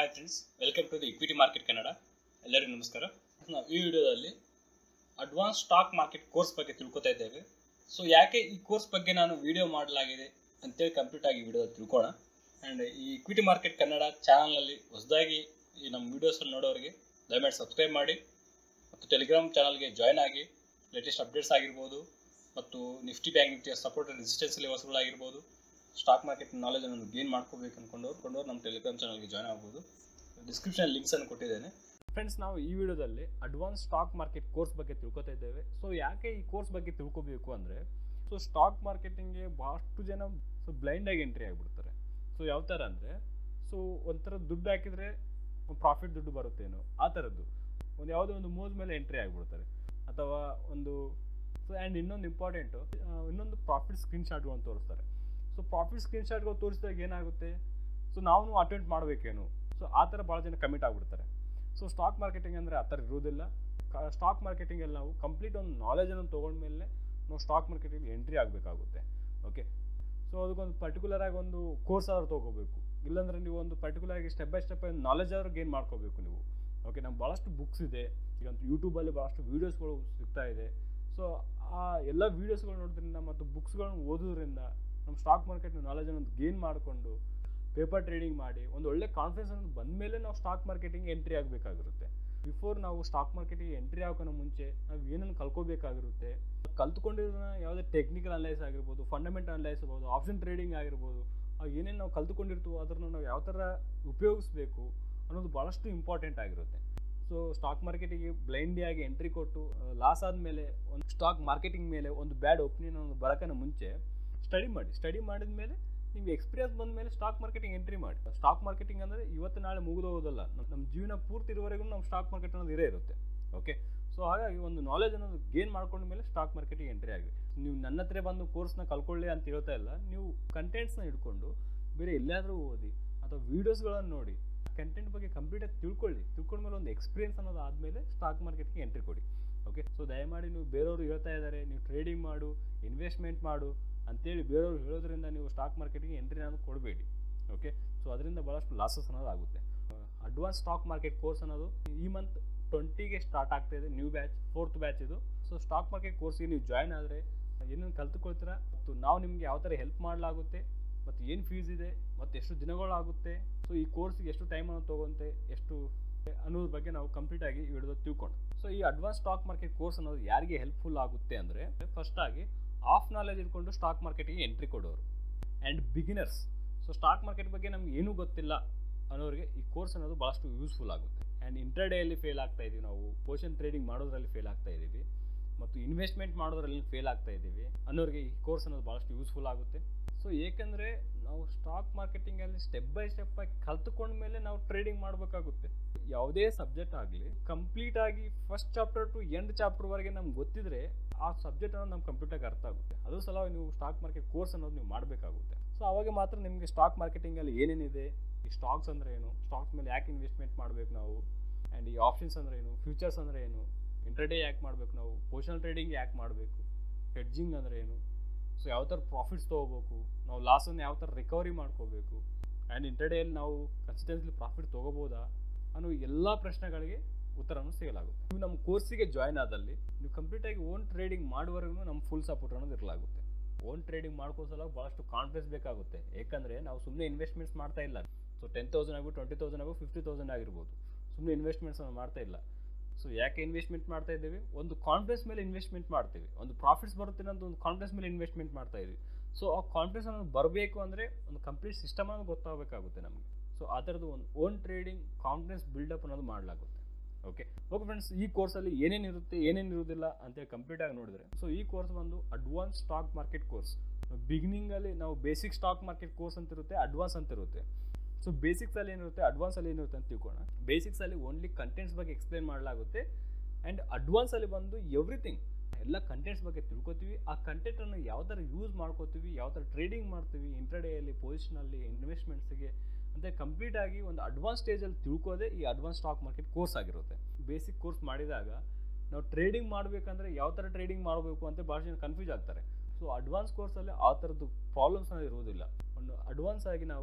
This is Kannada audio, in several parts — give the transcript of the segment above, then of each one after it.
hi friends welcome to the equity market Kannada ಎಲ್ಲರಿಗೂ ನಮಸ್ಕಾರ ನಾವು ಈ ವಿಡಿಯೋದಲ್ಲಿ ಅಡ್ವಾನ್ಸ್ ಸ್ಟಾಕ್ ಮಾರ್ಕೆಟ್ ಕೋರ್ಸ್ ಬಗ್ಗೆ ತಿಳ್ಕೊತಾ ಇದ್ದೇವೆ ಸೊ ಯಾಕೆ ಈ ಕೋರ್ಸ್ ಬಗ್ಗೆ ನಾನು ವಿಡಿಯೋ ಮಾಡಲಾಗಿದೆ ಅಂತೇಳಿ ಕಂಪ್ಲೀಟ್ ಆಗಿ ವಿಡಿಯೋದಲ್ಲಿ ತಿಳ್ಕೋಣ ಆ್ಯಂಡ್ ಈ ಇಕ್ವಿಟಿ ಮಾರ್ಕೆಟ್ ಕನ್ನಡ ಚಾನಲ್ನಲ್ಲಿ ಹೊಸದಾಗಿ ಈ ನಮ್ಮ ವೀಡಿಯೋಸನ್ನು ನೋಡೋರಿಗೆ ದಯಮಾಡಿ ಸಬ್ಸ್ಕ್ರೈಬ್ ಮಾಡಿ ಮತ್ತು ಟೆಲಿಗ್ರಾಮ್ ಚಾನಲ್ಗೆ ಜಾಯ್ನ್ ಆಗಿ ಲೇಟೆಸ್ಟ್ ಅಪ್ಡೇಟ್ಸ್ ಆಗಿರ್ಬೋದು ಮತ್ತು ನಿಫ್ಟಿ ಬ್ಯಾಂಕ್ ನಿಫ್ಟಿಯ ಸಪೋರ್ಟ್ ರೆಸಿಸ್ಟೆನ್ಸ್ ಲೆವೆಲ್ಸ್ಗಳಾಗಿರ್ಬೋದು ಸ್ಟಾಕ್ ಮಾರ್ಕೆಟ್ ನಾಲೆಜನ್ನು ಗೇನ್ ಮಾಡ್ಕೋಬೇಕು ಅಂದ್ಕೊಂಡವ್ರು ಕೊಂಡವ್ರು ನಮ್ಮ ಟೆಲಿಗ್ರಾಮ್ ಚಾನಲ್ಗೆ ಜಾಯ್ನ್ ಆಗ್ಬೋದು ಡಿಸ್ಕ್ರಿಪ್ಷನ್ ಲಿಂಕ್ಸನ್ನು ಕೊಟ್ಟಿದ್ದೇನೆ ಫ್ರೆಂಡ್ಸ್ ನಾವು ಈ ವಿಡಿಯೋದಲ್ಲಿ ಅಡ್ವಾನ್ಸ್ ಸ್ಟಾಕ್ ಮಾರ್ಕೆಟ್ ಕೋರ್ಸ್ ಬಗ್ಗೆ ತಿಳ್ಕೊತಾ ಇದ್ದೇವೆ ಸೊ ಯಾಕೆ ಈ ಕೋರ್ಸ್ ಬಗ್ಗೆ ತಿಳ್ಕೊಬೇಕು ಅಂದರೆ ಸೊ ಸ್ಟಾಕ್ ಮಾರ್ಕೆಟಿಂಗ್ಗೆ ಭಾಳಷ್ಟು ಜನ ಸೊ ಬ್ಲೈಂಡಾಗಿ ಎಂಟ್ರಿ ಆಗಿಬಿಡ್ತಾರೆ ಸೊ ಯಾವ ಥರ ಅಂದರೆ ಸೊ ಒಂಥರ ದುಡ್ಡು ಹಾಕಿದರೆ ಪ್ರಾಫಿಟ್ ದುಡ್ಡು ಬರುತ್ತೇನೋ ಆ ಥರದ್ದು ಒಂದು ಯಾವುದೋ ಒಂದು ಮೂವ್ಸ್ ಮೇಲೆ ಎಂಟ್ರಿ ಆಗಿಬಿಡ್ತಾರೆ ಅಥವಾ ಒಂದು ಸೊ ಆ್ಯಂಡ್ ಇನ್ನೊಂದು ಇಂಪಾರ್ಟೆಂಟು ಇನ್ನೊಂದು ಪ್ರಾಫಿಟ್ ಸ್ಕ್ರೀನ್ ಶಾಟ್ಗಳನ್ನು ತೋರಿಸ್ತಾರೆ ಸೊ ಪ್ರಾಫಿಟ್ ಸ್ಕ್ರೀನ್ ಶಾಟ್ಗಳು ತೋರಿಸಿದಾಗ ಏನಾಗುತ್ತೆ ಸೊ ನಾವು ಅಟೆಂಡ್ ಮಾಡಬೇಕೇನು ಸೊ ಆ ಥರ ಭಾಳ ಜನ ಕಮಿಟ್ ಆಗಿಬಿಡ್ತಾರೆ ಸೊ ಸ್ಟಾಕ್ ಮಾರ್ಕೆಟಿಂಗ್ ಅಂದರೆ ಆ ಥರ ಇರುವುದಿಲ್ಲ ಸ್ಟಾಕ್ ಮಾರ್ಕೆಟಿಂಗಲ್ಲಿ ನಾವು ಕಂಪ್ಲೀಟ್ ಒಂದು ನಾಲೆಜನ್ನು ತೊಗೊಂಡ್ಮೇಲೆ ನಾವು ಸ್ಟಾಕ್ ಮಾರ್ಕೆಟಿಂಗ್ ಎಂಟ್ರಿ ಆಗಬೇಕಾಗುತ್ತೆ ಓಕೆ ಸೊ ಅದಕ್ಕೊಂದು ಪರ್ಟಿಕ್ಯುಲರ್ ಆಗಿ ಒಂದು ಕೋರ್ಸ್ ಆದ್ರೂ ತೊಗೋಬೇಕು ಇಲ್ಲಾಂದರೆ ನೀವು ಒಂದು ಪರ್ಟಿಕ್ಯುಲರ್ ಆಗಿ ಸ್ಟೆಪ್ ಬೈ ಸ್ಟೆಪ್ ನಾಲೆಜ್ ಆದ್ರೂ ಗೇನ್ ಮಾಡ್ಕೋಬೇಕು ನೀವು ಓಕೆ ನಮ್ಗೆ ಭಾಳಷ್ಟು ಬುಕ್ಸ್ ಇದೆ ಈಗ ಯೂಟ್ಯೂಬಲ್ಲಿ ಭಾಳಷ್ಟು ವೀಡಿಯೋಸ್ಗಳು ಸಿಗ್ತಾ ಇದೆ ಸೊ ಆ ಎಲ್ಲ ವೀಡಿಯೋಸ್ಗಳು ನೋಡೋದ್ರಿಂದ ಮತ್ತು ಬುಕ್ಸ್ಗಳನ್ನ ಓದೋದ್ರಿಂದ ನಮ್ಮ ಸ್ಟಾಕ್ ಮಾರ್ಕೆಟ್ ನಾಲೆಜನ್ನು ಗೇನ್ ಮಾಡಿಕೊಂಡು ಪೇಪರ್ ಟ್ರೇಡಿಂಗ್ ಮಾಡಿ ಒಂದು ಒಳ್ಳೆ ಕಾನ್ಫಿಡೆನ್ಸ್ ಅನ್ನೋದು ಬಂದ ಮೇಲೆ ನಾವು ಸ್ಟಾಕ್ ಮಾರ್ಕೆಟಿಂಗ್ ಎಂಟ್ರಿ ಆಗಬೇಕಾಗಿರುತ್ತೆ ಬಿಫೋರ್ ನಾವು ಸ್ಟಾಕ್ ಮಾರ್ಕೆಟಿಗೆ ಎಂಟ್ರಿ ಆಗೋಕ್ಕಿಂತ ಮುಂಚೆ ನಾವು ಏನನ್ನು ಕಲ್ಕೋಬೇಕಾಗಿರುತ್ತೆ ಕಲ್ತ್ಕೊಂಡಿರೋದನ್ನ ಯಾವುದೇ ಟೆಕ್ನಿಕಲ್ ಅನಲೈಸ್ ಆಗಿರ್ಬೋದು ಫಂಡಮೆಂಟಲ್ ಅನಲೈಸ್ ಇರ್ಬೋದು ಆಪ್ಷನ್ ಟ್ರೇಡಿಂಗ್ ಆಗಿರ್ಬೋದು ಆ ಏನೇನು ನಾವು ಕಲ್ತ್ಕೊಂಡಿರ್ತೀವೋ ಅದನ್ನು ನಾವು ಯಾವ ಥರ ಉಪಯೋಗಿಸ್ಬೇಕು ಅನ್ನೋದು ಭಾಳಷ್ಟು ಇಂಪಾರ್ಟೆಂಟ್ ಆಗಿರುತ್ತೆ ಸೊ ಸ್ಟಾಕ್ ಮಾರ್ಕೆಟಿಗೆ ಬ್ಲೈಂಡಿಯಾಗಿ ಎಂಟ್ರಿ ಕೊಟ್ಟು ಲಾಸ್ ಆದಮೇಲೆ ಒಂದು ಸ್ಟಾಕ್ ಮಾರ್ಕೆಟಿಂಗ್ ಮೇಲೆ ಒಂದು ಬ್ಯಾಡ್ ಒಪಿನಿಯನ್ ಅನ್ನೋದು ಬರೋಕ್ಕಿಂತ ಮುಂಚೆ ಸ್ಟಡಿ ಮಾಡಿ ಸ್ಟಡಿ ಮಾಡಿದ ಮೇಲೆ ನಿಮ್ಗೆ ಎಕ್ಸ್ಪೀರಿಯನ್ಸ್ ಬಂದ ಮೇಲೆ ಸ್ಟಾಕ್ ಮಾರ್ಕೆಟಿಂಗ್ ಎಂಟ್ರಿ ಮಾಡಿ ಸ್ಟಾಕ್ ಮಾರ್ಕೆಟಿಂಗ್ ಅಂದರೆ ಇವತ್ತು ನಾಳೆ ಮುಗಿದೋಗೋದಲ್ಲ ನಮ್ಮ ಜೀವನ ಪೂರ್ತಿ ಇರುವವರೆಗೂ ನಮ್ಮ ಸ್ಟಾಕ್ ಮಾರ್ಕೆಟ್ ಅನ್ನೋದು ಇರೇ ಇರುತ್ತೆ ಓಕೆ ಸೊ ಹಾಗಾಗಿ ಒಂದು ನಾಲೆಜ್ ಅನ್ನೋದು ಗೇನ್ ಮಾಡ್ಕೊಂಡ ಮೇಲೆ ಸ್ಟಾಕ್ ಮಾರ್ಕೆಟಿಗೆ ಎಂಟ್ರಿ ಆಗಿ ನೀವು ನನ್ನ ಹತ್ರ ಬಂದು ಕೋರ್ಸ್ನ ಕಲ್ಕೊಳ್ಳಿ ಅಂತ ಹೇಳ್ತಾ ಇಲ್ಲ ನೀವು ಕಂಟೆಂಟ್ಸ್ನ ಹಿಡ್ಕೊಂಡು ಬೇರೆ ಎಲ್ಲಾದರೂ ಓದಿ ಅಥವಾ ವೀಡಿಯೋಸ್ಗಳನ್ನು ನೋಡಿ ಕಂಟೆಂಟ್ ಬಗ್ಗೆ ಕಂಪ್ಲೀಟಾಗಿ ತಿಳ್ಕೊಳ್ಳಿ ತಿಳ್ಕೊಂಡ್ಮೇಲೆ ಒಂದು ಎಕ್ಸ್ಪೀರಿಯನ್ಸ್ ಅನ್ನೋದು ಆದಮೇಲೆ ಸ್ಟಾಕ್ ಮಾರ್ಕೆಟ್ಗೆ ಎಂಟ್ರಿ ಕೊಡಿ ಓಕೆ ಸೊ ದಯಮಾಡಿ ನೀವು ಬೇರೆಯವರು ಹೇಳ್ತಾ ಇದ್ದಾರೆ ನೀವು ಟ್ರೇಡಿಂಗ್ ಮಾಡು ಇನ್ವೆಸ್ಟ್ಮೆಂಟ್ ಮಾಡು ಅಂತೇಳಿ ಬೇರೆಯವರು ಹೇಳೋದ್ರಿಂದ ನೀವು ಸ್ಟಾಕ್ ಮಾರ್ಕೆಟಿಗೆ ಎಂಟ್ರಿ ಅನ್ನೋದು ಕೊಡಬೇಡಿ ಓಕೆ ಸೊ ಅದರಿಂದ ಭಾಳಷ್ಟು ಲಾಸಸ್ ಅನ್ನೋದು ಆಗುತ್ತೆ ಅಡ್ವಾನ್ಸ್ ಸ್ಟಾಕ್ ಮಾರ್ಕೆಟ್ ಕೋರ್ಸ್ ಅನ್ನೋದು ಈ ಮಂತ್ ಟ್ವೆಂಟಿಗೆ ಸ್ಟಾರ್ಟ್ ಆಗ್ತಾ ಇದೆ ನ್ಯೂ ಬ್ಯಾಚ್ ಫೋರ್ತ್ ಬ್ಯಾಚ್ ಇದು ಸೊ ಸ್ಟಾಕ್ ಮಾರ್ಕೆಟ್ ಕೋರ್ಸ್ಗೆ ನೀವು ಜಾಯ್ನ್ ಆದರೆ ಏನೇನು ಕಲ್ತ್ಕೊಳ್ತೀರಾ ಮತ್ತು ನಾವು ನಿಮಗೆ ಯಾವ ಥರ ಹೆಲ್ಪ್ ಮಾಡಲಾಗುತ್ತೆ ಮತ್ತು ಏನು ಫೀಸ್ ಇದೆ ಮತ್ತು ಎಷ್ಟು ದಿನಗಳಾಗುತ್ತೆ ಸೊ ಈ ಕೋರ್ಸ್ಗೆ ಎಷ್ಟು ಟೈಮ್ ಅನ್ನೋದು ತೊಗೊಂತೆ ಎಷ್ಟು ಅನ್ನೋದ್ರ ಬಗ್ಗೆ ನಾವು ಕಂಪ್ಲೀಟ್ ಆಗಿ ಹಿಡಿದು ತಿಳ್ಕೊಂಡು ಸೊ ಈ ಅಡ್ವಾನ್ಸ್ ಸ್ಟಾಕ್ ಮಾರ್ಕೆಟ್ ಕೋರ್ಸ್ ಅನ್ನೋದು ಯಾರಿಗೆ ಹೆಲ್ಪ್ಫುಲ್ ಆಗುತ್ತೆ ಅಂದರೆ ಫಸ್ಟ್ ಆಗಿ ಆಫ್ ನಾಲೆಜ್ ಇಟ್ಕೊಂಡು ಸ್ಟಾಕ್ ಮಾರ್ಕೆಟಿಗೆ ಎಂಟ್ರಿ ಕೊಡೋರು and beginners so stock market ಬಗ್ಗೆ ನಮ್ಗೆ ಏನೂ ಗೊತ್ತಿಲ್ಲ ಅನ್ನೋರಿಗೆ ಈ ಕೋರ್ಸ್ ಅನ್ನೋದು ಭಾಳಷ್ಟು ಯೂಸ್ಫುಲ್ ಆಗುತ್ತೆ ಆ್ಯಂಡ್ ಇಂಟರ್ಡೇಯಲ್ಲಿ ಫೇಲ್ ಆಗ್ತಾ ಇದ್ದೀವಿ ನಾವು ಪೋಷನ್ ಟ್ರೇಡಿಂಗ್ ಮಾಡೋದ್ರಲ್ಲಿ ಫೇಲ್ ಆಗ್ತಾ ಇದ್ದೀವಿ ಮತ್ತು ಇನ್ವೆಸ್ಟ್ಮೆಂಟ್ ಮಾಡೋದ್ರಲ್ಲಿ ಫೇಲ್ ಆಗ್ತಾ ಇದ್ದೀವಿ ಅನ್ನೋರಿಗೆ ಈ ಕೋರ್ಸ್ ಅನ್ನೋದು ಭಾಳಷ್ಟು ಯೂಸ್ಫುಲ್ ಆಗುತ್ತೆ ಸೊ ಏಕೆಂದರೆ ನಾವು ಸ್ಟಾಕ್ ಮಾರ್ಕೆಟಿಂಗಲ್ಲಿ ಸ್ಟೆಪ್ ಬೈ ಸ್ಟೆಪ್ ಆಗಿ ಕಲ್ತ್ಕೊಂಡ ಮೇಲೆ ನಾವು ಟ್ರೇಡಿಂಗ್ ಮಾಡಬೇಕಾಗುತ್ತೆ ಯಾವುದೇ ಸಬ್ಜೆಕ್ಟ್ ಆಗಲಿ ಕಂಪ್ಲೀಟ್ ಆಗಿ ಫಸ್ಟ್ ಚಾಪ್ಟರ್ ಟು ಎಂಡ್ ಚಾಪ್ಟರ್ವರೆಗೆ ನಮ್ಗೆ ಗೊತ್ತಿದ್ರೆ ಆ ಸಬ್ಜೆಕ್ಟ್ ಅನ್ನೋದು ನಮ್ಮ ಕಂಪ್ಯೂಟರ್ಗೆ ಅರ್ಥ ಆಗುತ್ತೆ ಅದು ಸಲುವಾಗಿ ನೀವು ಸ್ಟಾಕ್ ಮಾರ್ಕೆಟ್ ಕೋರ್ಸ್ ಅನ್ನೋದು ನೀವು ಮಾಡಬೇಕಾಗುತ್ತೆ ಸೊ ಅವಾಗ ಮಾತ್ರ ನಿಮಗೆ ಸ್ಟಾಕ್ ಮಾರ್ಕೆಟಿಂಗಲ್ಲಿ ಏನೇನಿದೆ ಈ ಸ್ಟಾಕ್ಸ್ ಅಂದರೆ ಏನು ಸ್ಟಾಕ್ಸ್ ಮೇಲೆ ಯಾಕೆ ಇನ್ವೆಸ್ಟ್ಮೆಂಟ್ ಮಾಡಬೇಕು ನಾವು ಆ್ಯಂಡ್ ಈ ಆಪ್ಷನ್ಸ್ ಅಂದರೆ ಏನು ಫ್ಯೂಚರ್ಸ್ ಅಂದರೆ ಏನು ಇಂಟರ್ಡೇ ಯಾಕೆ ಮಾಡಬೇಕು ನಾವು ಪೋಷನಲ್ ಟ್ರೇಡಿಂಗ್ ಯಾಕೆ ಮಾಡಬೇಕು ಹೆಡ್ಜಿಂಗ್ ಅಂದರೆ ಏನು ಸೊ ಯಾವ ಥರ ಪ್ರಾಫಿಟ್ಸ್ ತೊಗೋಬೇಕು ನಾವು ಲಾಸನ್ನು ಯಾವ ಥರ ರಿಕವರಿ ಮಾಡ್ಕೋಬೇಕು ಆ್ಯಂಡ್ ಇಂಟರ್ಡೇಯಲ್ಲಿ ನಾವು ಕನ್ಸಿಸ್ಟೆನ್ಸ್ಲಿ ಪ್ರಾಫಿಟ್ ತೊಗೋಬೋದಾ ಅನ್ನೋ ಎಲ್ಲ ಪ್ರಶ್ನೆಗಳಿಗೆ ಉತ್ತರವನ್ನು ಸಿಗಲಾಗುತ್ತೆ ನೀವು ನಮ್ಮ ಕೋರ್ಸಿಗೆ ಜಾಯ್ನ್ ಆದಲ್ಲಿ ನೀವು ಕಂಪ್ಲೀಟಾಗಿ ಓನ್ ಟ್ರೇಡಿಂಗ್ ಮಾಡುವವರೆಗೂ ನಮ್ಮ ಫುಲ್ ಸಪೋರ್ಟ್ ಅನ್ನೋದು ಇರಲಾಗುತ್ತೆ ಓನ್ ಟ್ರೇಡಿಂಗ್ ಮಾಡ್ಕೋಸಲ ಭಾಳಷ್ಟು ಕಾನ್ಫಿಡೆನ್ಸ್ ಬೇಕಾಗುತ್ತೆ ಯಾಕಂದರೆ ನಾವು ಸುಮ್ಮನೆ ಇನ್ವೆಸ್ಟ್ಮೆಂಟ್ಸ್ ಮಾಡ್ತಾ ಇಲ್ಲ ಸೊ ಟೆನ್ ತೌಸಂಡ್ ಆಗು ಟ್ವೆಂಟಿ ತೌಸಂಡ್ ಆಗು ಫಿಫ್ಟಿ ತೌಸಂಡ್ ಆಗಿರ್ಬೋದು ಸುಮ್ಮನೆ ಇನ್ವೆಸ್ಟ್ಮೆಂಟ್ಸ್ ಮಾಡ್ತಾ ಇಲ್ಲ ಸೊ ಯಾಕೆ ಇನ್ವೆಸ್ಟ್ಮೆಂಟ್ ಮಾಡ್ತಾ ಇದ್ದೀವಿ ಒಂದು ಕಾನ್ಫಿಡೆನ್ಸ್ ಮೇಲೆ ಇನ್ವೆಸ್ಟ್ಮೆಂಟ್ ಮಾಡ್ತೀವಿ ಒಂದು ಪ್ರಾಫಿಟ್ಸ್ ಬರುತ್ತೆ ಅಂತ ಒಂದು ಕಾನ್ಫಿಡೆನ್ಸ್ ಮೇಲೆ ಇನ್ವೆಸ್ಟ್ಮೆಂಟ್ ಮಾಡ್ತಾ ಇದ್ದೀವಿ ಸೊ ಆ ಕಾನ್ಫಿಡೆನ್ಸ್ ಅನ್ನೋದು ಬರಬೇಕು ಅಂದರೆ ಒಂದು ಕಂಪ್ಲೀಟ್ ಸಿಸ್ಟಮ್ ಅನ್ನೋದು ಗೊತ್ತಾಗಬೇಕಾಗುತ್ತೆ ನಮಗೆ ಸೊ ಆ ಥರದ್ದು ಒಂದು ಓನ್ ಟ್ರೇಡಿಂಗ್ ಕಾನ್ಫಿಡೆನ್ಸ್ ಬಿಲ್ಡಪ್ ಅನ್ನೋದು ಮಾಡಲಾಗುತ್ತೆ ಓಕೆ ಓಕೆ ಫ್ರೆಂಡ್ಸ್ ಈ ಕೋರ್ಸಲ್ಲಿ ಏನೇನು ಇರುತ್ತೆ ಏನೇನು ಇರೋದಿಲ್ಲ ಅಂತೇಳಿ ಕಂಪ್ಲೀಟಾಗಿ ನೋಡಿದ್ರೆ ಸೊ ಈ ಕೋರ್ಸ್ ಬಂದು ಅಡ್ವಾನ್ಸ್ ಸ್ಟಾಕ್ ಮಾರ್ಕೆಟ್ ಕೋರ್ಸ್ ಬಿಗಿನಿಂಗಲ್ಲಿ ನಾವು ಬೇಸಿಕ್ ಸ್ಟಾಕ್ ಮಾರ್ಕೆಟ್ ಕೋರ್ಸ್ ಅಂತ ಇರುತ್ತೆ ಅಡ್ವಾನ್ಸ್ ಅಂತ ಇರುತ್ತೆ ಸೊ ಬೇಸಿಕ್ಸಲ್ಲಿ ಏನಿರುತ್ತೆ ಅಡ್ವಾನ್ಸಲ್ಲಿ ಏನಿರುತ್ತೆ ಅಂತ ತಿಳ್ಕೋಣ ಬೇಸಿಕ್ಸಲ್ಲಿ ಓನ್ಲಿ ಕಂಟೆಂಟ್ಸ್ ಬಗ್ಗೆ ಎಕ್ಸ್ಪ್ಲೇನ್ ಮಾಡಲಾಗುತ್ತೆ ಆ್ಯಂಡ್ ಅಡ್ವಾನ್ಸಲ್ಲಿ ಬಂದು ಎವ್ರಿಥಿಂಗ್ ಎಲ್ಲ ಕಂಟೆಂಟ್ಸ್ ಬಗ್ಗೆ ತಿಳ್ಕೊತೀವಿ ಆ ಕಂಟೆಂಟನ್ನು ಯಾವ ಥರ ಯೂಸ್ ಮಾಡ್ಕೋತೀವಿ ಯಾವ ಥರ ಟ್ರೇಡಿಂಗ್ ಮಾಡ್ತೀವಿ ಇಂಟರ್ಡೇಯಲ್ಲಿ ಪೊಸಿಷನಲ್ಲಿ ಇನ್ವೆಸ್ಟ್ಮೆಂಟ್ಸಿಗೆ ಅಂತ ಕಂಪ್ಲೀಟ್ ಆಗಿ ಒಂದು ಅಡ್ವಾನ್ಸ್ ಸ್ಟೇಜಲ್ಲಿ ತಿಳ್ಕೋದೇ ಈ ಅಡ್ವಾನ್ಸ್ ಸ್ಟಾಕ್ ಮಾರ್ಕೆಟ್ ಕೋರ್ಸ್ ಆಗಿರುತ್ತೆ ಬೇಸಿಕ್ ಕೋರ್ಸ್ ಮಾಡಿದಾಗ ನಾವು ಟ್ರೇಡಿಂಗ್ ಮಾಡಬೇಕಂದ್ರೆ ಯಾವ ಥರ ಟ್ರೇಡಿಂಗ್ ಮಾಡಬೇಕು ಅಂತ ಭಾಳ ಜನ ಕನ್ಫ್ಯೂಸ್ ಆಗ್ತಾರೆ ಸೊ ಅಡ್ವಾನ್ಸ್ ಕೋರ್ಸಲ್ಲಿ ಆ ಥರದ್ದು ಪ್ರಾಬ್ಲಮ್ಸ್ ಅನ್ನೋದು ಇರುವುದಿಲ್ಲ ಒಂದು ಅಡ್ವಾನ್ಸ್ ಆಗಿ ನಾವು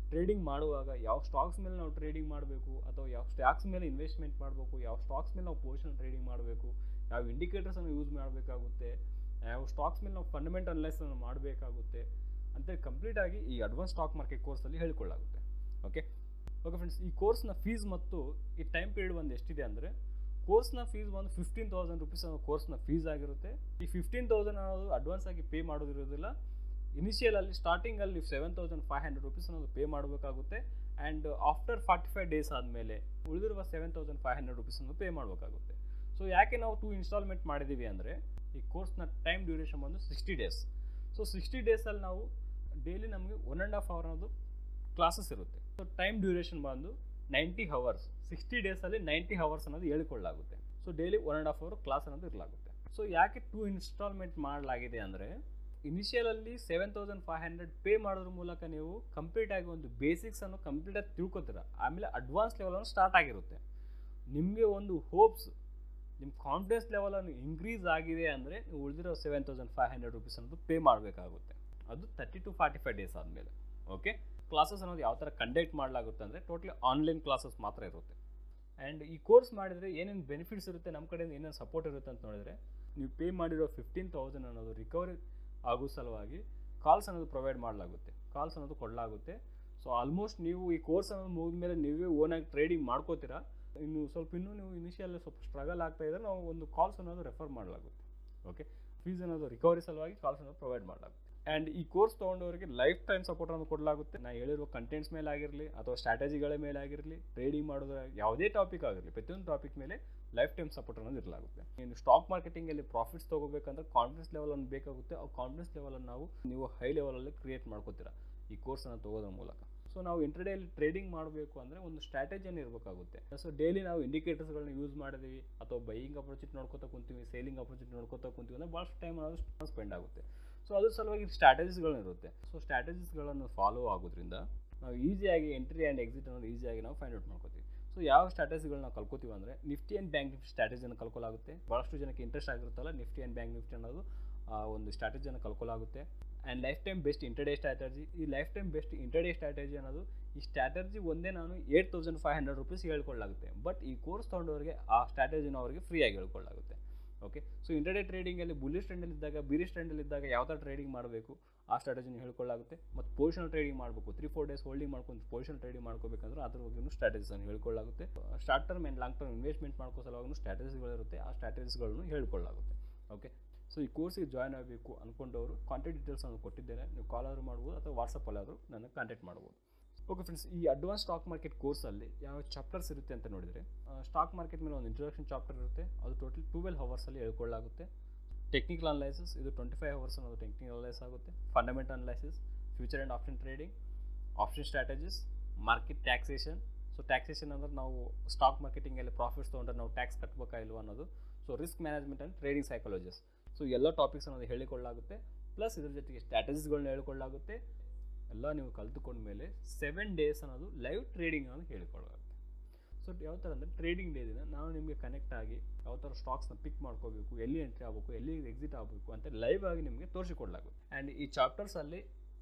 ಟ್ರೇಡಿಂಗ್ ಮಾಡುವಾಗ ಯಾವ ಸ್ಟಾಕ್ಸ್ ಮೇಲೆ ನಾವು ಟ್ರೇಡಿಂಗ್ ಮಾಡಬೇಕು ಅಥವಾ ಯಾವ ಸ್ಟಾಕ್ಸ್ ಮೇಲೆ ಇನ್ವೆಸ್ಟ್ಮೆಂಟ್ ಮಾಡಬೇಕು ಯಾವ ಸ್ಟಾಕ್ಸ್ ಮೇಲೆ ನಾವು ಪೊಸಿಷನ್ ಟ್ರೇಡಿಂಗ್ ಮಾಡಬೇಕು ಯಾವ ಇಂಡಿಕೇಟರ್ಸನ್ನು ಯೂಸ್ ಮಾಡಬೇಕಾಗುತ್ತೆ ಯಾವ ಸ್ಟಾಕ್ಸ್ ಮೇಲೆ ನಾವು ಫಂಡಮೆಂಟಲ್ ಅನಲೈಸನ್ನು ಮಾಡಬೇಕಾಗುತ್ತೆ ಅಂತೇಳಿ ಕಂಪ್ಲೀಟಾಗಿ ಈ ಅಡ್ವಾನ್ಸ್ ಸ್ಟಾಕ್ ಮಾರ್ಕೆಟ್ ಕೋರ್ಸಲ್ಲಿ ಹೇಳಿಕೊಳ್ಳಾಗುತ್ತೆ ಓಕೆ ಓಕೆ ಫ್ರೆಂಡ್ಸ್ ಈ ಕೋರ್ಸ್ನ ಫೀಸ್ ಮತ್ತು ಈ ಟೈಮ್ ಪೀರಿಯಡ್ ಒಂದು ಎಷ್ಟಿದೆ ಅಂದರೆ ಕೋರ್ಸ್ನ ಫೀಸ್ ಒಂದು ಫಿಫ್ಟೀನ್ ತೌಸಂಡ್ ರುಪೀಸ್ ಅನ್ನೋ ಕೋರ್ಸ್ನ ಫೀಸ್ ಆಗಿರುತ್ತೆ ಈ ಫಿಫ್ಟೀನ್ ತೌಸಂಡ್ ಅನ್ನೋದು ಅಡ್ವಾನ್ಸ್ ಆಗಿ ಪೇ ಮಾಡೋದಿರೋದಿಲ್ಲ ಇನಿಷಿಯಲಲ್ಲಿ ಸ್ಟಾರ್ಟಿಂಗಲ್ಲಿ ನೀವು seven thousand five hundred rupees ಅನ್ನೋದು ಪೇ ಮಾಡಬೇಕಾಗುತ್ತೆ and after forty five days ಆದಮೇಲೆ ಉಳಿದಿರುವ seven thousand five hundred rupees ಅನ್ನು ಪೇ ಮಾಡಬೇಕಾಗುತ್ತೆ ಸೊ ಯಾಕೆ ನಾವು ಟೂ ಇನ್ಸ್ಟಾಲ್ಮೆಂಟ್ ಮಾಡಿದ್ದೀವಿ ಅಂದರೆ ಈ ಕೋರ್ಸ್ನ ಟೈಮ್ ಡ್ಯೂರೇಷನ್ ಬಂದು ಸಿಕ್ಸ್ಟಿ ಡೇಸ್ ಸೊ ಸಿಕ್ಸ್ಟಿ ಡೇಸಲ್ಲಿ ನಾವು ಡೈಲಿ ನಮಗೆ ಒನ್ ಆ್ಯಂಡ್ ಹಾಫ್ ಅವರ್ ಅನ್ನೋದು ಕ್ಲಾಸಸ್ ಇರುತ್ತೆ ಸೊ ಟೈಮ್ ಡ್ಯೂರೇಷನ್ ಬಂದು ನೈಂಟಿ ಹವರ್ಸ್ ಸಿಕ್ಸ್ಟಿ ಡೇಸಲ್ಲಿ ನೈಂಟಿ ಹವರ್ಸ್ ಅನ್ನೋದು ಹೇಳಿಕೊಳ್ಳಲಾಗುತ್ತೆ so daily one and half hour class ಅನ್ನೋದು ಇರಲಾಗುತ್ತೆ ಸೊ ಯಾಕೆ ಟೂ ಇನ್ಸ್ಟಾಲ್ಮೆಂಟ್ ಮಾಡಲಾಗಿದೆ ಅಂದರೆ ಇನಿಷಿಯಲಲ್ಲಿ seven thousand five hundred pay ಮಾಡೋದ್ರ ಮೂಲಕ ನೀವು ಕಂಪ್ಲೀಟ್ ಆಗಿ ಒಂದು ಬೇಸಿಕ್ಸ್ ಅನ್ನು ಕಂಪ್ಲೀಟಾಗಿ ತಿಳ್ಕೊತೀರ ಆಮೇಲೆ ಅಡ್ವಾನ್ಸ್ ಲೆವೆಲನ್ನು ಸ್ಟಾರ್ಟ್ ಆಗಿರುತ್ತೆ ನಿಮಗೆ ಒಂದು ಹೋಪ್ಸ್ ನಿಮ್ಮ ಕಾನ್ಫಿಡೆನ್ಸ್ ಲೆವೆಲನ್ನು ಇನ್ಕ್ರೀಸ್ ಆಗಿದೆ ಅಂದರೆ ನೀವು ಉಳಿದಿರೋ seven thousand five hundred rupees ಅನ್ನೋದು ಪೇ ಮಾಡಬೇಕಾಗುತ್ತೆ ಅದು thirty to forty five days ಆದಮೇಲೆ ಓಕೆ ಕ್ಲಾಸಸ್ ಅನ್ನೋದು ಯಾವ ಥರ ಕಂಡಕ್ಟ್ ಮಾಡಲಾಗುತ್ತೆ ಅಂದರೆ ಟೋಟ್ಲಿ ಆನ್ಲೈನ್ ಕ್ಲಾಸಸ್ ಮಾತ್ರ ಇರುತ್ತೆ ಆ್ಯಂಡ್ ಈ ಕೋರ್ಸ್ ಮಾಡಿದರೆ ಏನೇನು ಬೆನಿಫಿಟ್ಸ್ ಇರುತ್ತೆ ನಮ್ಮ ಕಡೆಯಿಂದ ಏನೇನು ಸಪೋರ್ಟ್ ಇರುತ್ತೆ ಅಂತ ನೋಡಿದರೆ ನೀವು ಪೇ ಮಾಡಿರೋ ಫಿಫ್ಟೀನ್ ತೌಸಂಡ್ ಅನ್ನೋದು ರಿಕವರಿ ಆಗೋ ಸಲುವಾಗಿ ಕಾಲ್ಸ್ ಅನ್ನೋದು ಪ್ರೊವೈಡ್ ಮಾಡಲಾಗುತ್ತೆ ಕಾಲ್ಸ್ ಅನ್ನೋದು ಕೊಡಲಾಗುತ್ತೆ ಸೊ ಆಲ್ಮೋಸ್ಟ್ ನೀವು ಈ ಕೋರ್ಸ್ ಅನ್ನೋದು ಮುಗಿದ ಮೇಲೆ ನೀವೇ ಓನಾಗಿ ಟ್ರೇಡಿಂಗ್ ಮಾಡ್ಕೋತೀರಾ ಇನ್ನು ಸ್ವಲ್ಪ ಇನ್ನೂ ನೀವು ಇನಿಷಿಯಲ್ ಸ್ವಲ್ಪ ಸ್ಟ್ರಗಲ್ ಆಗ್ತಾ ಇದ್ದರೆ ನಾವು ಒಂದು ಕಾಲ್ಸ್ ಅನ್ನೋದು ರೆಫರ್ ಮಾಡಲಾಗುತ್ತೆ ಓಕೆ ಫೀಸ್ ಅನ್ನೋದು ರಿಕವರಿ ಸಲುವಾಗಿ ಕಾಲ್ಸ್ ಅನ್ನೋದು ಪ್ರೊವೈಡ್ ಮಾಡಲಾಗುತ್ತೆ ಆ್ಯಂಡ್ ಈ ಕೋರ್ಸ್ ತೊಗೊಂಡವರಿಗೆ ಲೈಫ್ ಟೈಮ್ ಸಪೋರ್ಟ್ ಅನ್ನು ಕೊಡಲಾಗುತ್ತೆ ನಾನು ಹೇಳಿರುವ ಕಂಟೆಂಟ್ಸ್ ಮೇಲೆ ಆಗಿರಲಿ ಅಥವಾ ಸ್ಟ್ರಾಟಜಿಗಳ ಮೇಲೆ ಆಗಿರಲಿ ಟ್ರೇಡಿಂಗ್ ಮಾಡೋದ್ರ ಯಾವುದೇ ಟಾಪಿಕ್ ಆಗಿರಲಿ ಪ್ರತಿಯೊಂದು ಟಾಪಿಕ್ ಮೇಲೆ ಲೈಫ್ ಟೈಮ್ ಸಪೋರ್ಟ್ ಅನ್ನೋದು ಇರಲಾಗುತ್ತೆ ನೀವು ಸ್ಟಾಕ್ ಮಾರ್ಕೆಟಿಂಗಲ್ಲಿ ಪ್ರಾಫಿಟ್ಸ್ ತೊಗೋಬೇಕಂದ್ರೆ ಕಾನ್ಫಿಡೆನ್ಸ್ ಲೆವೆಲ್ ಅನ್ನು ಬೇಕಾಗುತ್ತೆ ಆ ಕಾನ್ಫಿಡೆನ್ಸ್ ಲೆವೆಲನ್ನು ನಾವು ನೀವು ಹೈ ಲೆವೆಲಲ್ಲಿ ಕ್ರಿಯೇಟ್ ಮಾಡ್ಕೋತೀರಾ ಈ ಕೋರ್ಸನ್ನು ತೊಗೋದ್ರ ಮೂಲಕ ಸೊ ನಾವು ಇಂಟರ್ಡೇಲಿ ಟ್ರೇಡಿಂಗ್ ಮಾಡಬೇಕು ಅಂದರೆ ಒಂದು ಸ್ಟ್ರಾಟಜಿಯನ್ನು ಇರಬೇಕಾಗುತ್ತೆ ಸೊ ಡೈಲಿ ನಾವು ಇಂಡಿಕೇಟರ್ಸ್ಗಳನ್ನ ಯೂಸ್ ಮಾಡಿದೀವಿ ಅಥವಾ ಬೈಯಿಂಗ್ ಅಪರ್ಚುನಿಟಿ ನೋಡ್ಕೊತಾ ಕುಂತೀವಿ ಸೇಲಿಂಗ್ ಅಪರ್ಚುನಿಟಿ ನೋಡ್ಕೊತಾ ಕುಂತೀವಿ ಅಂದರೆ ಭಾಳಷ್ಟು ಟೈಮ್ ಅನ್ನೋದು ಸ್ಪೆಂಡ್ ಆಗುತ್ತೆ ಸೊ ಅದ್ರ ಸಲುವಾಗಿ ಸ್ಟ್ರಾಟಜಿಸ್ಗಳು ಇರುತ್ತೆ ಸೊ ಸ್ಟ್ರಾಟಜಿಸ್ಗಳನ್ನು ಫಾಲೋ ಆಗೋದ್ರಿಂದ ನಾವು ಈಸಿಯಾಗಿ ಎಂಟ್ರಿ ಆ್ಯಂಡ್ ಎಕ್ಸಿಟ್ ಅನ್ನೋದು ಈಸಿಯಾಗಿ ನಾವು ಫೈಂಡ್ ಔಟ್ ಮಾಡ್ಕೋತೀವಿ ಸೊ ಯಾವ ಸ್ಟ್ರಾಟಜಿಗಳನ್ನ ನಾವು ಕಲ್ಕೋತೀವಿ ಅಂದರೆ ನಿಫ್ಟಿ ಆ್ಯಂಡ್ ಬ್ಯಾಂಕ್ ನಿಫ್ಟಿ ಸ್ಟ್ರಾಟಜಿಯನ್ನು ಕಲ್ಕೊಲಾಗುತ್ತೆ ಭಾಳಷ್ಟು ಜನಕ್ಕೆ ಇಂಟ್ರೆಸ್ಟ್ ಆಗಿರುತ್ತಲ್ಲ ನಿಫ್ಟಿ ಆ್ಯಂಡ್ ಬ್ಯಾಂಕ್ ನಿಫ್ಟಿ ಅನ್ನೋದು ಆ ಒಂದು ಸ್ಟ್ರಾಟಜಿಯನ್ನು ಕಲ್ಕೊಲಾಗುತ್ತೆ and lifetime best intraday strategy ಈ lifetime best intraday strategy ಅನ್ನೋದು ಈ ಸ್ಟ್ರಾಟಜಿ ಒಂದೇ ನಾನು eight thousand five hundred rupees ಹೇಳ್ಕೊಳ್ಳಾಗುತ್ತೆ ಬಟ್ ಈ ಕೋರ್ಸ್ ತೊಗೊಂಡವರಿಗೆ ಆ ಸ್ಟ್ರಾಟಜಿನ ಅವರಿಗೆ ಫ್ರೀಯಾಗಿ ಹೇಳ್ಕೊಳ್ಳಾಗುತ್ತೆ ಓಕೆ ಸೊ ಇಂಟರ್ಡೇ ಟ್ರೇಡಿಂಗಲ್ಲಿ ಬುಲ್ಲಿಶ್ ಟ್ರೆಂಡಲ್ಲಿ ಇದ್ದಾಗ ಬೀರಿಶ್ ಟ್ರೆಂಡಲ್ಲಿ ಇದ್ದಾಗ ಯಾವ ಥರ ಟ್ರೇಡಿಂಗ್ ಮಾಡಬೇಕು ಆ ಸ್ಟ್ರಾಟಜಿನ ಹೇಳ್ಕೊಳ್ಳಾಗುತ್ತೆ ಮತ್ತು ಪೊಸಿಷನಲ್ ಟ್ರೇಡಿಂಗ್ ಮಾಡಬೇಕು ತ್ರೀ ಫೋರ್ ಡೇಸ್ ಹೋಲ್ಡಿಂಗ್ ಮಾಡ್ಕೊಂಡು ಪೊಸಿಷನಲ್ ಟ್ರೇಡಿಂಗ್ ಮಾಡ್ಕೋಬೇಕಂದ್ರೆ ಅದ್ರ ಬಗ್ಗೆನೂ ಸ್ಟ್ರಾಟಜಿಸನ್ನು ಹೇಳ್ಕೊಳ್ಳಾಗುತ್ತೆ short term and long term investment ಮಾಡ್ಕೋ ಸಲುವಾಗಿ ಸ್ಟ್ರಾಟಜಿಗಳಿರುತ್ತೆ ಆ ಸ್ಟ್ರಾಟಜಿಸ್ಗಳನ್ನು ಹೇಳ್ಕೊಳ್ಳಾಗುತ್ತೆ ಓಕೆ ಸೊ ಈ ಕೋರ್ಸಿಗೆ ಜಾಯ್ನ್ ಆಗಬೇಕು ಅಂದ್ಕೊಂಡವರು ಕಾಂಟ್ಯಾಕ್ಟ್ ಡೀಟೇಲ್ಸ್ ಅನ್ನು ಕೊಟ್ಟಿದ್ದೇನೆ ನೀವು ಕಾಲ್ ಆದರೂ ಮಾಡ್ಬೋದು ಅಥವಾ ವಾಟ್ಸಪ್ಪಲ್ಲಾದರೂ ನನಗೆ ಕಾಂಟ್ಯಾಕ್ಟ್ ಮಾಡ್ಬೋದು ಓಕೆ ಫ್ರೆಂಡ್ಸ್ ಈ ಅಡ್ವಾನ್ಸ್ ಸ್ಟಾಕ್ ಮಾರ್ಕೆಟ್ ಕೋರ್ಸಲ್ಲಿ ಯಾವ ಚಾಪ್ಟರ್ಸ್ ಇರುತ್ತೆ ಅಂತ ನೋಡಿದರೆ ಸ್ಟಾಕ್ ಮಾರ್ಕೆಟ್ ಮೇಲೆ ಒಂದು ಇಂಟ್ರೊಡಕ್ಷನ್ ಚಾಪ್ಟರ್ ಇರುತ್ತೆ ಅದು ಟೋಟಲ್ ಟುವೆಲ್ ಹವರ್ಸಲ್ಲಿ ಹೇಳ್ಕೊಳ್ಳಾಗುತ್ತೆ ಟೆಕ್ನಿಕಲ್ ಅನಲೈಸಿಸ್ ಇದು ಟ್ವೆಂಟಿ ಫೈವ್ ಅವರ್ಸ್ ಅನ್ನೋದು ಟೆಕ್ನಿಕಲ್ ಅನಲೈಸ್ ಆಗುತ್ತೆ fundamental analysis future and option trading option strategies market taxation so taxation ಅಂದ್ರೆ ನಾವು ಸ್ಟಾಕ್ ಮಾರ್ಕೆಟಿಂಗಲ್ಲಿ ಪ್ರಾಫಿಟ್ಸ್ ತೊಗೊಂಡ್ರೆ ನಾವು ಟ್ಯಾಕ್ಸ್ ಕಟ್ಟಬೇಕಾ ಇಲ್ವಾ ಅನ್ನೋದು so risk management and trading psychologies so ಎಲ್ಲ ಟಾಪಿಕ್ಸ್ ಅನ್ನೋದು ಹೇಳಿಕೊಳ್ಳಾಗುತ್ತೆ ಪ್ಲಸ್ ಇದ್ರ ಜೊತೆಗೆ ಸ್ಟ್ರಾಟಜಿಸ್ಗಳನ್ನ ಹೇಳಿಕೊಳ್ಳಾಗುತ್ತೆ ಎಲ್ಲ ನೀವು ಕಲ್ತುಕೊಂಡ ಮೇಲೆ ಸೆವೆನ್ ಡೇಸ್ ಅನ್ನೋದು ಲೈವ್ ಟ್ರೇಡಿಂಗ್ ಅನ್ನೋದು ಹೇಳಿಕೊಳ್ಳಾಗುತ್ತೆ ಸೊ ಯಾವ ಥರ ಅಂದರೆ ಟ್ರೇಡಿಂಗ್ ಡೇ ದಿನ ನಾವು ನಿಮಗೆ ಕನೆಕ್ಟ್ ಆಗಿ ಯಾವ ಥರ ಸ್ಟಾಕ್ಸ್ನ ಪಿಕ್ ಮಾಡ್ಕೋಬೇಕು ಎಲ್ಲಿ ಎಂಟ್ರಿ ಆಗಬೇಕು ಎಲ್ಲಿ ಎಕ್ಸಿಟ್ ಆಗಬೇಕು ಅಂತ ಲೈವ್ ಆಗಿ ನಿಮಗೆ ತೋರಿಸಿಕೊಡಲಾಗುತ್ತೆ ಆ್ಯಂಡ್ ಈ ಚಾಪ್ಟರ್ಸಲ್ಲಿ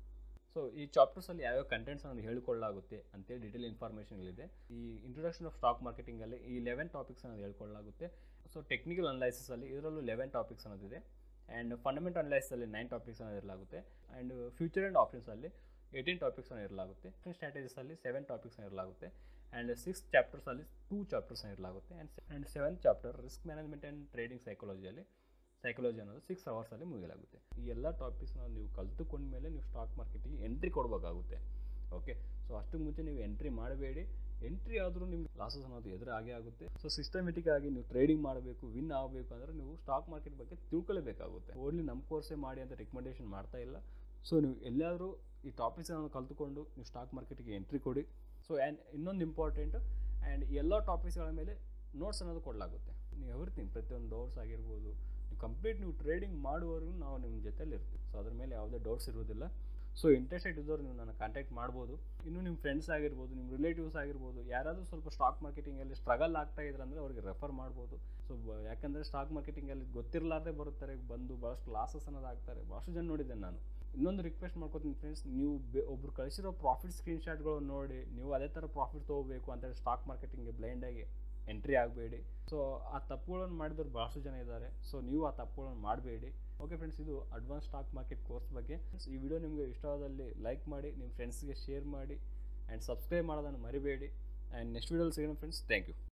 ಸೊ ಈ ಚಾಪ್ಟರ್ಸಲ್ಲಿ ಯಾವ್ಯಾವ ಕಂಟೆಂಟ್ಸ್ ಅನ್ನೋದು ಹೇಳಿಕೊಳ್ಳಾಗುತ್ತೆ ಅಂತೇಳಿ ಡೀಟೇಲ್ ಇನ್ಫಾರ್ಮೇಷನ್ ಇದೆ ಈ ಇಂಟ್ರೊಡಕ್ಷನ್ ಆಫ್ ಸ್ಟಾಕ್ ಮಾರ್ಕೆಟಿಂಗಲ್ಲಿ ಈ ಲೆವೆನ್ ಟಾಪಿಕ್ಸ್ ಅನ್ನೋದು ಹೇಳ್ಕೊಳ್ಳಾಗುತ್ತೆ ಸೊ ಟೆಕ್ನಿಕಲ್ ಅನಲೈಸಿಸಲ್ಲಿ ಇದರಲ್ಲೂ ಲೆವೆನ್ ಟಾಪಿಕ್ಸ್ ಅನ್ನೋದಿದೆ ಆ್ಯಂಡ್ ಫಂಡಮೆಂಟಲ್ ಅನಲೈಸಲ್ಲಿ ನೈನ್ ಟಾಪಿಕ್ಸ್ ಅನ್ನೋದು ಇರಲಾಗುತ್ತೆ ಆ್ಯಂಡ್ ಫ್ಯೂಚರ್ ಆ್ಯಂಡ್ ಆಪ್ಷನ್ಸಲ್ಲಿ ಏಯ್ಟೀನ್ ಟಾಪಿಕ್ಸ್ ಅನ್ನೋ ಇರಲಾಗುತ್ತೆ ಸ್ಟ್ರಾಟಜಿಸಲ್ಲಿ ಸೆವೆನ್ ಟಾಪಿಕ್ಸ್ ಇರಲಾಗುತ್ತೆ ಆ್ಯಂಡ್ ಸಿಕ್ಸ್ ಚಾಪ್ಟರ್ಸಲ್ಲಿ ಟೂ ಚಾಪ್ಟರ್ಸ್ ಇರಲಾಗುತ್ತೆ and and seven chapter risk management and trading ಸೈಕಾಲಜಿಯಲ್ಲಿ ಸೈಕಾಲಜಿ ಅನ್ನೋದು ಸಿಕ್ಸ್ ಅವರ್ಸಲ್ಲಿ ಮುಗಿಲಾಗುತ್ತೆ ಈ ಎಲ್ಲ ಟಾಪಿಕ್ಸ್ನ ನೀವು ಕಲ್ತುಕೊಂಡ ಮೇಲೆ ನೀವು ಸ್ಟಾಕ್ ಮಾರ್ಕೆಟಿಗೆ ಎಂಟ್ರಿ ಕೊಡಬೇಕಾಗುತ್ತೆ ಓಕೆ ಸೊ ಅಷ್ಟು ಮುಂಚೆ ನೀವು ಎಂಟ್ರಿ ಮಾಡಬೇಡಿ ಎಂಟ್ರಿ ಆದರೂ ನಿಮ್ಗೆ ಲಾಸಸ್ ಅನ್ನೋದು ಎದುರು ಆಗೇ ಆಗುತ್ತೆ ಸೊ ಸಿಸ್ಟಮೆಟಿಕ್ ಆಗಿ ನೀವು ಟ್ರೇಡಿಂಗ್ ಮಾಡಬೇಕು ವಿನ್ ಆಗಬೇಕು ಅಂದರೆ ನೀವು ಸ್ಟಾಕ್ ಮಾರ್ಕೆಟ್ ಬಗ್ಗೆ ತಿಳ್ಕೊಳ್ಳೇಬೇಕಾಗುತ್ತೆ ಓನ್ಲಿ ನಮ್ಮ ಕೋರ್ಸೇ ಮಾಡಿ ಅಂತ ರೆಕಮೆಂಡೇಷನ್ ಮಾಡ್ತಾ ಇಲ್ಲ ಸೊ ನೀವು ಎಲ್ಲಾದರೂ ಈ ಟಾಪಿಕ್ಸನ್ನು ಕಲ್ತುಕೊಂಡು ನೀವು ಸ್ಟಾಕ್ ಮಾರ್ಕೆಟಿಗೆ ಎಂಟ್ರಿ ಕೊಡಿ ಸೊ ಆ್ಯಂಡ್ ಇನ್ನೊಂದು ಇಂಪಾರ್ಟೆಂಟ್ ಆ್ಯಂಡ್ ಎಲ್ಲ ಟಾಪಿಕ್ಸ್ಗಳ ಮೇಲೆ ನೋಟ್ಸ್ ಅನ್ನೋದು ಕೊಡಲಾಗುತ್ತೆ ನೀವು ಎವ್ರಿಥಿಂಗ್ ಪ್ರತಿಯೊಂದು ಡೌಟ್ಸ್ ಆಗಿರ್ಬೋದು ನೀವು ಕಂಪ್ಲೀಟ್ ನೀವು ಟ್ರೇಡಿಂಗ್ ಮಾಡುವವರೆಗೂ ನಾವು ನಿಮ್ಮ ಜೊತೆಲಿ ಇರ್ತೀವಿ ಸೊ ಅದ್ರ ಮೇಲೆ ಯಾವುದೇ ಡೌಟ್ಸ್ ಇರೋದಿಲ್ಲ ಸೊ ಇಂಟ್ರೆಸ್ಟೆಡ್ ಇದ್ದವ್ರು ನೀವು ನನ್ನ ಕಾಂಟ್ಯಾಕ್ಟ್ ಮಾಡ್ಬೋದು ಇನ್ನು ನಿಮ್ಮ ಫ್ರೆಂಡ್ಸ್ ಆಗಿರ್ಬೋದು ನಿಮ್ಮ ರಿಲೇಟಿವ್ಸ್ ಆಗಿರ್ಬೋದು ಯಾರಾದರೂ ಸ್ವಲ್ಪ ಸ್ಟಾಕ್ ಮಾರ್ಕೆಟಿಂಗಲ್ಲಿ ಸ್ಟ್ರಗಲ್ ಆಗ್ತಾ ಇದ್ರೆ ಅಂದರೆ ಅವ್ರಿಗೆ ರೆಫರ್ ಮಾಡ್ಬೋದು ಸೊ ಯಾಕಂದರೆ ಸ್ಟಾಕ್ ಮಾರ್ಕೆಟಿಂಗಲ್ಲಿ ಗೊತ್ತಿರಲಾರ್ದೆ ಬರುತ್ತಾರೆ ಬಂದು ಭಾಳಷ್ಟು ಲಾಸಸ್ ಅನ್ನೋದು ಆಗ್ತಾರೆ ಭಾಳಷ್ಟು ಜನ ನೋಡಿದ್ದೇನೆ ನಾನು ಇನ್ನೊಂದು ರಿಕ್ವೆಸ್ಟ್ ಮಾಡ್ಕೊತೀನಿ ಫ್ರೆಂಡ್ಸ್ ನೀವು ಬೆ ಒಬ್ರು ಕಳಿಸಿರೋ ಪ್ರಾಫಿಟ್ ಸ್ಕ್ರೀನ್ಶಾಟ್ಗಳು ನೋಡಿ ನೀವು ಅದೇ ಥರ ಪ್ರಾಫಿಟ್ ತೊಗೋಬೇಕು ಅಂತೇಳಿ ಸ್ಟಾಕ್ ಮಾರ್ಕೆಟಿಂಗ್ಗೆ ಬ್ಲೈಂಡಾಗಿ ಎಂಟ್ರಿ ಆಗಬೇಡಿ ಸೊ ಆ ತಪ್ಪುಗಳನ್ನು ಮಾಡಿದವ್ರು ಭಾಳಷ್ಟು ಜನ ಇದ್ದಾರೆ ಸೊ ನೀವು ಆ ತಪ್ಪುಗಳನ್ನು ಮಾಡಬೇಡಿ ಓಕೆ ಫ್ರೆಂಡ್ಸ್ ಇದು ಅಡ್ವಾನ್ಸ್ ಸ್ಟಾಕ್ ಮಾರ್ಕೆಟ್ ಕೋರ್ಸ್ ಬಗ್ಗೆ ಈ ವಿಡಿಯೋ ನಿಮಗೆ ಇಷ್ಟವಾದಲ್ಲಿ ಲೈಕ್ ಮಾಡಿ ನಿಮ್ಮ ಫ್ರೆಂಡ್ಸ್ಗೆ ಶೇರ್ ಮಾಡಿ ಆ್ಯಂಡ್ ಸಬ್ಸ್ಕ್ರೈಬ್ ಮಾಡೋದನ್ನು ಮರಿಬೇಡಿ ಆ್ಯಂಡ್ ನೆಕ್ಸ್ಟ್ ವೀಡಿಯೋಲಿ ಸಿಗೋಣ ಫ್ರೆಂಡ್ಸ್ ಥ್ಯಾಂಕ್ ಯು